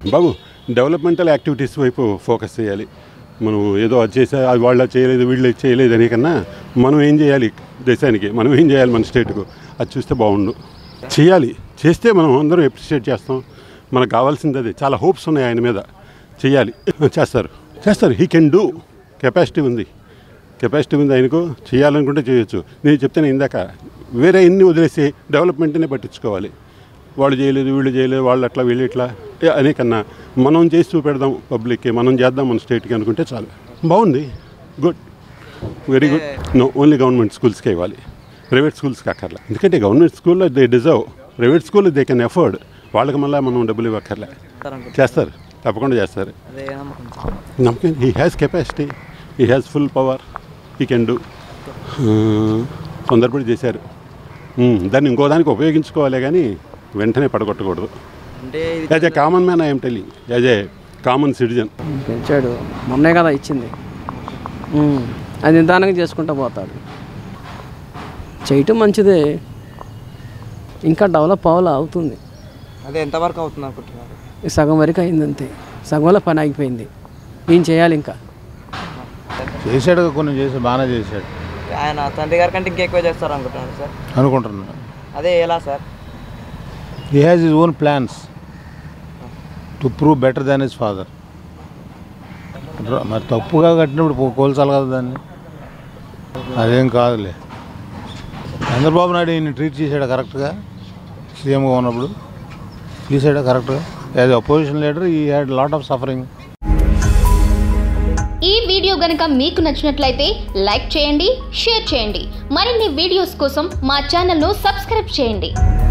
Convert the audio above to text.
బాబు developmental activities వైపు focus చేయాలి మనం ఏదో అది చేసా అది వాళ్ళు అది చేయలేదు వీళ్ళు ఇది చేయలేదు అనే కన్నా మనం ఏం చేయాలి దేశానికి మనం ఏం చేయాలి మన స్టేట్కు అది చూస్తే బాగుండు చేయాలి చేస్తే మనం అందరం అప్రిషియేట్ చేస్తాం మనకు కావాల్సింది అదే చాలా హోప్స్ ఉన్నాయి ఆయన మీద చేయాలి చేస్తారు చేస్తారు హీ కెన్ డూ కెపాసిటీ ఉంది కెపాసిటీ ఉంది ఆయనకు చేయాలనుకుంటే చేయొచ్చు నేను చెప్తాను ఇందాక వేరే ఎన్ని వదిలేసి డెవలప్మెంట్నే పట్టించుకోవాలి వాళ్ళు చేయలేదు వీళ్ళు చేయలేదు వాళ్ళు అట్లా వీళ్ళు ఇట్లా ఏ అనే కన్నా మనం చేసి చూపెడదాం పబ్లిక్కి మనం చేద్దాం మన స్టేట్కి అనుకుంటే చాలు బాగుంది good very good no only government స్కూల్స్కే ఇవ్వాలి ప్రైవేట్ స్కూల్స్కి అక్కర్లే ఎందుకంటే గవర్నమెంట్ స్కూల్లో they deserve private school they can afford వాళ్ళకి మళ్ళీ మనం డబ్బులు ఇవ్వక్కర్లే చేస్తారు తప్పకుండా చేస్తారు అదే నమ్మకం సార్ నమ్మకం he has capacity he has full power he can do తొందరపడి చేశారు Hmm, దాన్ని ఇంకో దానికి ఉపయోగించుకోవాలి కానీ వెంటనే పడగొట్టకూడదు అంటే ఇది as a common man I'm telling as a common citizen పెంచాడు మొన్నే కదా ఇచ్చింది ఉమ్, అది నిదానంగా చేసుకుంటూ పోతాడు చేయటం మంచిదే ఇంకా డెవలప్ అవ్వాలి అవుతుంది అదే ఎంతవరకు అవుతుంది అనుకుంటున్నారు ఈ సగం వరకు అయింది అంతే సగంలో పని ఆగిపోయింది ఏం చేయాలి ఇంకా చేశాడు కొన్ని చేసి బాగానే చేశాడు ఆయన తండ్రి గారి కంటే ఇంకెక్కువ చేస్తారు అనుకుంటున్నారు సార్ అనుకుంటున్నాను అదే ఎలా sir he has his own plans to prove better than his father మరి తప్పుగా కట్టినప్పుడు పో- కోల్చాలి కదా దాన్ని అదేం కాదులే చంద్రబాబు నాయుడు ఈయన ట్రీట్ చేశాడు కరెక్ట్గా సీఎంగా ఉన్నప్పుడు చేశాడా కరెక్ట్గా as opposition leader he had lot of suffering ఈ వీడియో గనుక మీకు నచ్చినట్లయితే లైక్ చేయండి షేర్ చేయండి మరిన్ని వీడియోస్ కోసం మా ఛానల్ను సబ్స్క్రైబ్ చేయండి